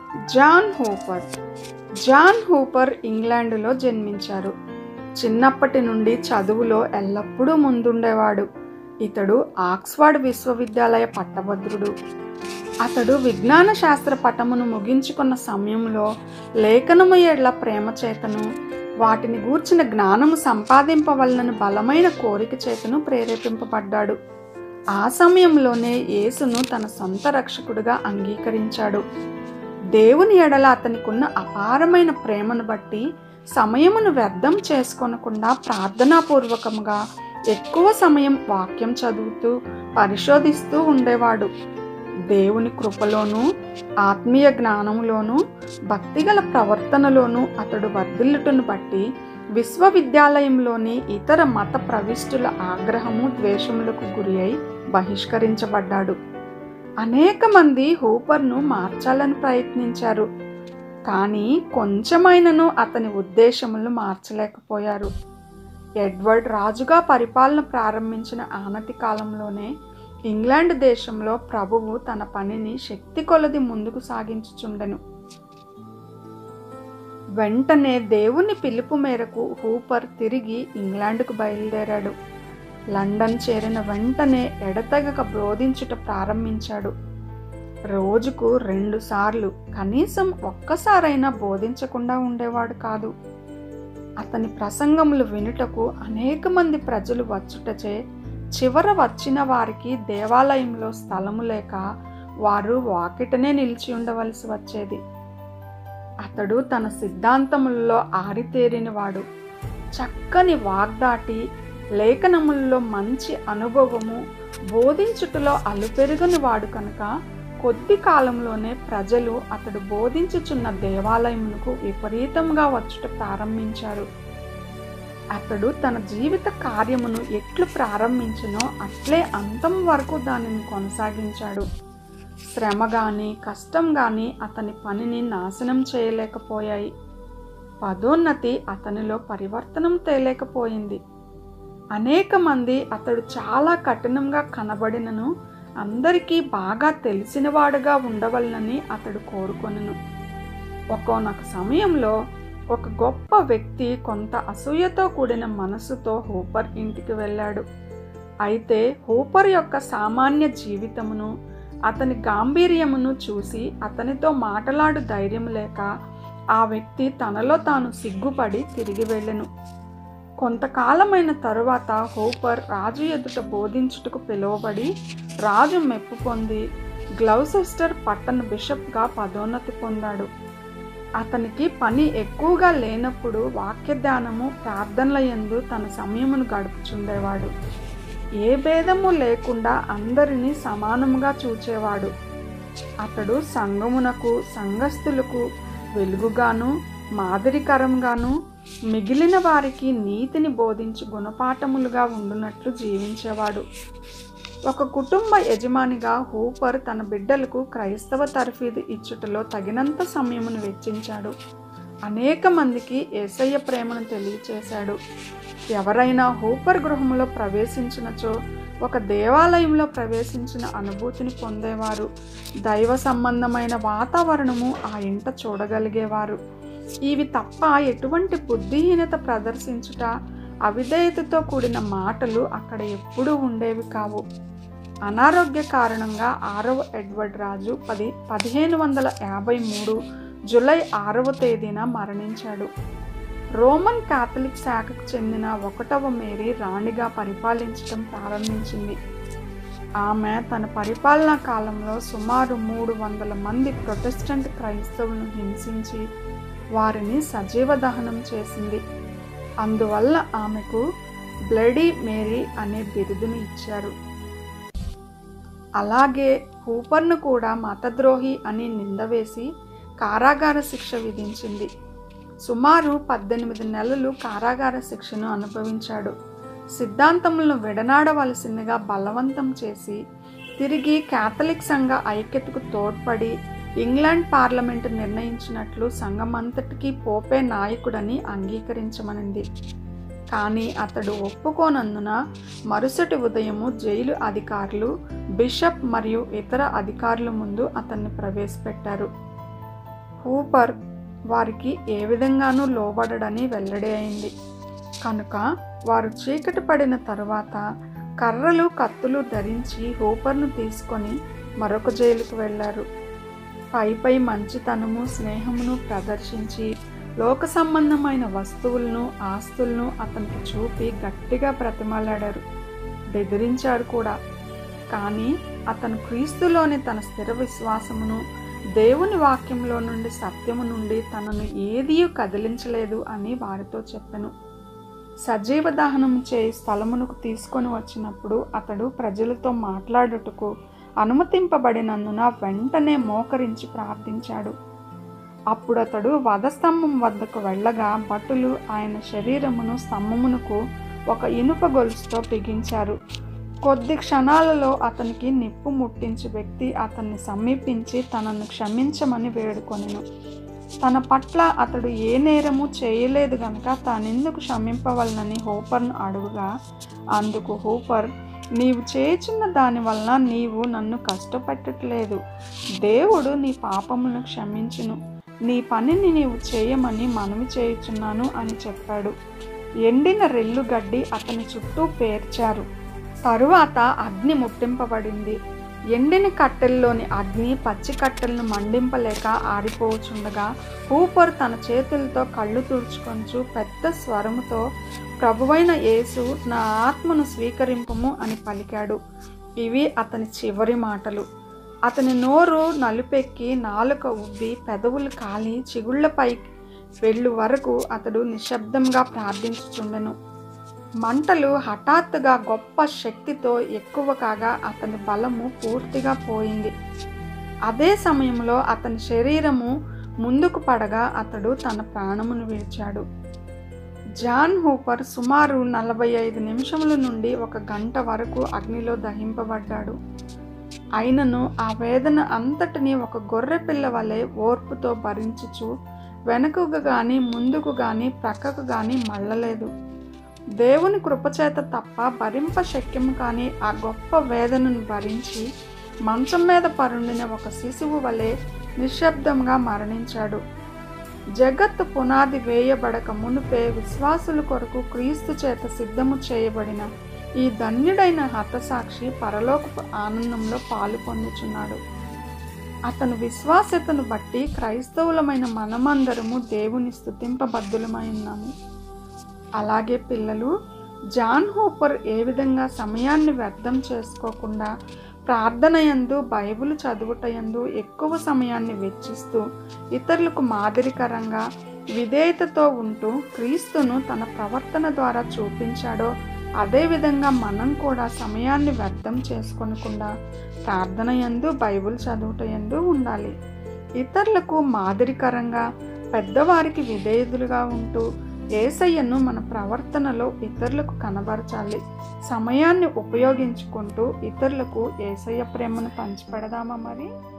John Hooper John Hooper ఇంగ్లాండులో జన్మించారు చిన్నప్పటి నుండి చదువులో ఎల్లప్పుడూ ముందుండేవాడు ఇతడు ఆక్స్ఫర్డ్ విశ్వవిద్యాలయ పట్టభద్రుడు అతడు విజ్ఞాన శాస్త్ర పటమును ముగించుకున్న సమయంలో లేఖనము ఏళ్ల ప్రేమ చేతను వాటిని గూర్చిన జ్ఞానము సంపాదింపవలనని బలమైన కోరిక చేతను ప్రేరేపింపబడ్డాడు ఆ సమయంలోనే యేసును తన సొంత రక్షకుడిగా అంగీకరించాడు దేవుని ఎడల అతనికున్న అపారమైన ప్రేమను బట్టి సమయమును వ్యర్థం చేసుకొనకుండా ప్రార్థనాపూర్వకంగా ఎక్కువ సమయం వాక్యం చదువుతూ పరిశోధిస్తూ ఉండేవాడు దేవుని కృపలోనూ ఆత్మీయ జ్ఞానంలోనూ భక్తిగల ప్రవర్తనలోనూ అతడు వర్ధిల్లుటను బట్టి విశ్వవిద్యాలయంలోని ఇతర మత ప్రవిష్టుల ఆగ్రహము ద్వేషములకు గురి అయి బహిష్కరించబడ్డాడు అనేక మంది హూపర్ను మార్చాలని ప్రయత్నించారు కానీ కొంచెమైనను అతని ఉద్దేశములను మార్చలేకపోయారు ఎడ్వర్డ్ రాజుగా పరిపాలన ప్రారంభించిన ఆనతి కాలంలోనే ఇంగ్లాండ్ దేశంలో ప్రభువు తన పనిని శక్తి కొలది ముందుకు సాగించుచుండెను వెంటనే దేవుని పిలుపు మేరకు హూపర్ తిరిగి ఇంగ్లాండ్కు బయలుదేరాడు లండన్ చేరిన వెంటనే ఎడతెగక బోధించుట ప్రారంభించాడు రోజుకు రెండు సార్లు కనీసం ఒక్కసారైనా బోధించకుండా ఉండేవాడు కాదు అతని ప్రసంగములు వినుటకు అనేక మంది ప్రజలు వచ్చుటచే చివర వచ్చిన వారికి దేవాలయంలో స్థలము లేక వారు వాకిటనే నిలిచి ఉండవలసి వచ్చేది అతడు తన సిద్ధాంతములలో ఆరితేరినవాడు చక్కని వాగ్దాటి లేఖనములలో మంచి అనుభవము బోధించుటలో అలుపెరుగని వాడు కనుక కొద్ది కాలంలోనే ప్రజలు అతడు బోధించుచున్న దేవాలయమునకు విపరీతంగా వచ్చుట ప్రారంభించారు అతడు తన జీవిత కార్యమును ఎట్లు ప్రారంభించినో అట్లే అంతం వరకు దానిని కొనసాగించాడు శ్రమ గాని కష్టం గాని అతని పనిని నాశనం చేయలేకపోయాయి పదోన్నతి అతనిలో పరివర్తనం తేలేకపోయింది అనేక మంది అతడు చాలా కఠినంగా కనబడినను అందరికీ బాగా తెలిసినవాడుగా ఉండవలనని అతడు కోరుకొనను ఒక్కొనొక సమయంలో ఒక గొప్ప వ్యక్తి కొంత అసూయతో కూడిన మనసుతో హూపర్ ఇంటికి వెళ్ళాడు అయితే హూపర్ యొక్క సామాన్య జీవితమును అతని గాంభీర్యమును చూసి అతనితో మాటలాడు ధైర్యం లేక ఆ వ్యక్తి తనలో తాను సిగ్గుపడి తిరిగి వెళ్ళెను కొంతకాలమైన తరువాత హూపర్ రాజు ఎదుట బోధించుటకు పిలువబడి రాజు మెప్పు పొంది గ్లౌసెస్టర్ పట్టణ బిషప్గా పదోన్నతి పొందాడు అతనికి పని ఎక్కువగా లేనప్పుడు వాక్య ధ్యానము ప్రార్థనల యందు తన సమయమును గడుపుచుండేవాడు ఏ భేదము లేకుండా అందరినీ సమానముగా చూచేవాడు అతడు సంగమునకు సంఘస్థులకు వెలుగుగాను మాదిరికరంగాను మిగిలిన వారికి నీతిని బోధించి గుణపాఠములుగా ఉండునట్లు జీవించేవాడు ఒక కుటుంబ యజమానిగా హూపర్ తన బిడ్డలకు క్రైస్తవ తర్ఫీదు ఇచ్చుటలో తగినంత సమయమును వెచ్చించాడు అనేక మందికి ఏసయ్య ప్రేమను తెలియచేశాడు ఎవరైనా హూపర్ గృహంలో ప్రవేశించినచో ఒక దేవాలయంలో ప్రవేశించిన అనుభూతిని పొందేవారు దైవ సంబంధమైన వాతావరణము ఆ ఇంట చూడగలిగేవారు ఇవి తప్ప ఎటువంటి బుద్ధిహీనత ప్రదర్శించుట అవిధేయతతో కూడిన మాటలు అక్కడ ఎప్పుడూ ఉండేవి కావు అనారోగ్య కారణంగా ఆరవ ఎడ్వర్డ్ రాజు పది పదిహేను వందల యాభై మూడు జూలై ఆరవ తేదీన మరణించాడు రోమన్ కాథలిక్ శాఖకు చెందిన ఒకటవ మేరీ రాణిగా పరిపాలించడం ప్రారంభించింది ఆమె తన పరిపాలనా కాలంలో సుమారు మూడు వందల మంది ప్రొటెస్టెంట్ క్రైస్తవులను హింసించి వారిని సజీవ దహనం చేసింది అందువల్ల ఆమెకు బ్లడీ మేరీ అనే బిరుదును ఇచ్చారు అలాగే హూపర్ను కూడా మతద్రోహి అని నిందవేసి కారాగార శిక్ష విధించింది సుమారు పద్దెనిమిది నెలలు కారాగార శిక్షను అనుభవించాడు సిద్ధాంతములను విడనాడవలసిందిగా బలవంతం చేసి తిరిగి కేథలిక్ సంఘ ఐక్యతకు తోడ్పడి ఇంగ్లాండ్ పార్లమెంటు నిర్ణయించినట్లు సంఘమంతటికీ పోపే నాయకుడని అంగీకరించమనింది కానీ అతడు ఒప్పుకోనందున మరుసటి ఉదయము జైలు అధికారులు బిషప్ మరియు ఇతర అధికారుల ముందు అతన్ని ప్రవేశపెట్టారు హూపర్ వారికి ఏ విధంగానూ లోబడడని వెల్లడి అయింది కనుక వారు చీకటి పడిన తరువాత కర్రలు కత్తులు ధరించి హూపర్ను తీసుకొని మరొక జైలుకు వెళ్ళారు పై పై మంచితనము స్నేహమును ప్రదర్శించి లోక సంబంధమైన వస్తువులను ఆస్తులను అతనికి చూపి గట్టిగా ప్రతిమలాడారు బెదిరించాడు కూడా కానీ అతను క్రీస్తులోని తన స్థిర విశ్వాసమును దేవుని వాక్యంలో నుండి సత్యము నుండి తనను ఏదీ కదిలించలేదు అని వారితో చెప్పెను సజీవ దహనం చేయి స్థలమునకు తీసుకొని వచ్చినప్పుడు అతడు ప్రజలతో మాట్లాడుటకు అనుమతింపబడినందున వెంటనే మోకరించి ప్రార్థించాడు అప్పుడు అతడు వధస్తంభం వద్దకు వెళ్ళగా భటులు ఆయన శరీరమును స్తంభమునకు ఒక ఇనుప గొలుసుతో బిగించారు కొద్ది క్షణాలలో అతనికి నిప్పు ముట్టించి వ్యక్తి అతన్ని సమీపించి తనను క్షమించమని వేడుకొనెను తన పట్ల అతడు ఏ నేరము చేయలేదు గనక తానెందుకు క్షమింపవలనని హూపర్ను అడుగుగా అందుకు హూపర్ నీవు చేయుచున్న దాని వలన నీవు నన్ను కష్టపెట్టట్లేదు దేవుడు నీ పాపములను క్షమించును నీ పనిని నీవు చేయమని మనవి చేయుచున్నాను అని చెప్పాడు ఎండిన రెల్లు గడ్డి అతని చుట్టూ పేర్చారు తరువాత అగ్ని ముట్టింపబడింది ఎండిన కట్టెల్లోని అగ్ని పచ్చి కట్టెలను మండింపలేక ఆరిపోచుండగా హూపర్ తన చేతులతో కళ్ళు తుడుచుకొంచు పెద్ద స్వరముతో ప్రభువైన యేసు నా ఆత్మను స్వీకరింపము అని పలికాడు ఇవి అతని చివరి మాటలు అతని నోరు నలుపెక్కి నాలుక ఉబ్బి పెదవులు కాలి చిగుళ్లపై వెళ్ళు వరకు అతడు నిశ్శబ్దంగా ప్రార్థించుచుండెను మంటలు హఠాత్తుగా గొప్ప శక్తితో ఎక్కువ కాగా అతని బలము పూర్తిగా పోయింది అదే సమయంలో అతని శరీరము ముందుకు పడగా అతడు తన ప్రాణమును విడిచాడు జాన్ హూపర్ సుమారు నలభై ఐదు నిమిషముల నుండి ఒక గంట వరకు అగ్నిలో దహింపబడ్డాడు అయినను ఆ వేదన అంతటిని ఒక గొర్రె పిల్ల వలె ఓర్పుతో భరించుచు వెనుకకు గాని ముందుకు గాని ప్రక్కకు గాని మళ్ళలేదు దేవుని కృపచేత తప్ప భరింప శక్యము కాని ఆ గొప్ప వేదనను భరించి మంచం మీద పరుండిన ఒక శిశువు వలె నిశ్శబ్దంగా మరణించాడు జగత్తు పునాది వేయబడక మునుపే విశ్వాసుల కొరకు క్రీస్తు చేత సిద్ధము చేయబడిన ఈ ధన్యుడైన హతసాక్షి పరలోకపు ఆనందంలో పాలు పొందుచున్నాడు అతను విశ్వాసతను బట్టి క్రైస్తవులమైన మనమందరము దేవుని స్థుతింపబద్ధులమై ఉన్నాము అలాగే పిల్లలు జాన్ హూపర్ ఏ విధంగా సమయాన్ని వ్యర్థం చేసుకోకుండా ప్రార్థన యందు బైబిల్ చదువుటయందు ఎక్కువ సమయాన్ని వెచ్చిస్తూ ఇతరులకు మాదిరికరంగా విధేయతతో ఉంటూ క్రీస్తును తన ప్రవర్తన ద్వారా చూపించాడో అదేవిధంగా మనం కూడా సమయాన్ని వ్యర్థం చేసుకొనకుండా ప్రార్థన యందు బైబిల్ చదువుట యందు ఉండాలి ఇతరులకు మాదిరికరంగా పెద్దవారికి విధేయులుగా ఉంటూ ఏసయ్యను మన ప్రవర్తనలో ఇతరులకు కనబరచాలి సమయాన్ని ఉపయోగించుకుంటూ ఇతరులకు ఏసయ్య ప్రేమను పంచిపెడదామా మరి